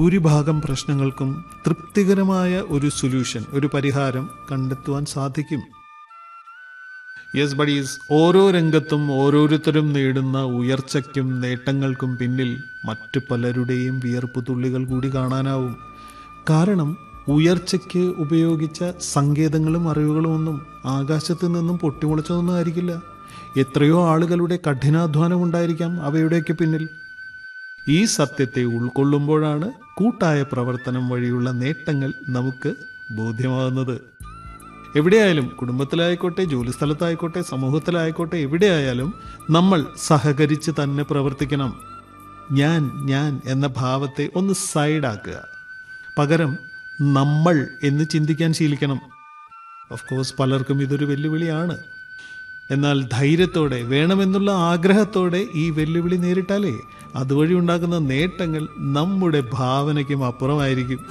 ഭൂരിഭാഗം പ്രശ്നങ്ങൾക്കും തൃപ്തികരമായ ഒരു സൊല്യൂഷൻ ഒരു പരിഹാരം കണ്ടെത്തുവാൻ സാധിക്കും യെസ് ബഡീസ് ഓരോ രംഗത്തും ഓരോരുത്തരും നേടുന്ന ഉയർച്ചയ്ക്കും നേട്ടങ്ങൾക്കും പിന്നിൽ മറ്റു പലരുടെയും വിയർപ്പ് തുള്ളികൾ കൂടി കാണാനാവും കാരണം ഉയർച്ചയ്ക്ക് ഉപയോഗിച്ച സങ്കേതങ്ങളും അറിവുകളും ഒന്നും ആകാശത്ത് നിന്നും പൊട്ടിമുളച്ചതൊന്നും ആയിരിക്കില്ല എത്രയോ ആളുകളുടെ കഠിനാധ്വാനം ഉണ്ടായിരിക്കാം അവയുടെയൊക്കെ പിന്നിൽ ഈ സത്യത്തെ ഉൾക്കൊള്ളുമ്പോഴാണ് കൂട്ടായ പ്രവർത്തനം വഴിയുള്ള നേട്ടങ്ങൾ നമുക്ക് ബോധ്യമാകുന്നത് എവിടെയായാലും കുടുംബത്തിലായിക്കോട്ടെ ജോലിസ്ഥലത്തായിക്കോട്ടെ സമൂഹത്തിലായിക്കോട്ടെ എവിടെയായാലും നമ്മൾ സഹകരിച്ച് തന്നെ പ്രവർത്തിക്കണം ഞാൻ ഞാൻ എന്ന ഭാവത്തെ ഒന്ന് സൈഡാക്കുക പകരം നമ്മൾ എന്ന് ചിന്തിക്കാൻ ശീലിക്കണം ഓഫ് കോഴ്സ് പലർക്കും ഇതൊരു വെല്ലുവിളിയാണ് എന്നാൽ ധൈര്യത്തോടെ വേണമെന്നുള്ള ആഗ്രഹത്തോടെ ഈ വെല്ലുവിളി നേരിട്ടാലേ അതുവഴി ഉണ്ടാകുന്ന നേട്ടങ്ങൾ നമ്മുടെ ഭാവനയ്ക്കും അപ്പുറമായിരിക്കും